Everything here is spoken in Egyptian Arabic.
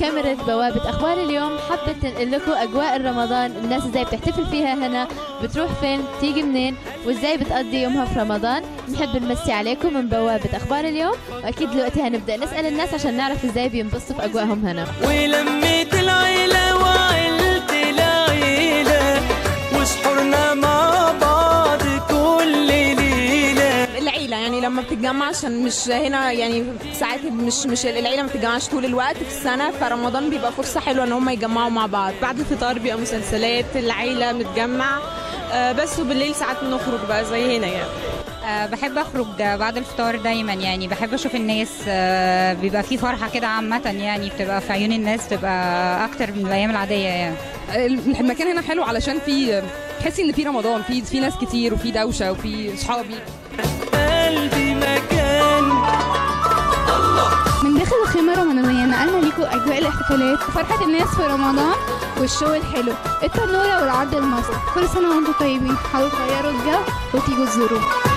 كاميرا بوابة أخبار اليوم حبت تنقل لكم أجواء الرمضان الناس إزاي بتحتفل فيها هنا بتروح فين بتيجي منين وإزاي بتقضي يومها في رمضان نحب نمسي عليكم من بوابة أخبار اليوم وأكيد دلوقتي هنبدأ نسأل الناس عشان نعرف إزاي بينبسطوا في أجواءهم هنا ولميت العيلة وعيلة العيلة وسحورنا مع بعض كل ليلة العيلة يعني لما بتتجمع عشان مش هنا يعني ساعات مش مش العيلة ما بتتجمعش طول الوقت في السنة فرمضان بيبقى فرصة حلوة ان هم يتجمعوا مع بعض بعد الفطار بيبقى مسلسلات العيلة متجمع آه، بس وبالليل ساعات نخرج بقى زي هنا يعني أه بحب اخرج بعد الفطار دايما يعني بحب اشوف الناس أه بيبقى في فرحه كده عامه يعني بتبقى في عيون الناس بتبقى اكتر من الايام العاديه يعني المكان هنا حلو علشان في تحسي ان في رمضان في في ناس كتير وفي دوشه وفي صحابي قلبي مكان من داخل الخيمة الرمضانية نقلنا ليكم أجواء الاحتفالات وفرحة الناس في رمضان والشو الحلو التنورة والعرض المصري كل سنة وانتم طيبين حاولوا تغيروا الجو وتيجوا تزورونا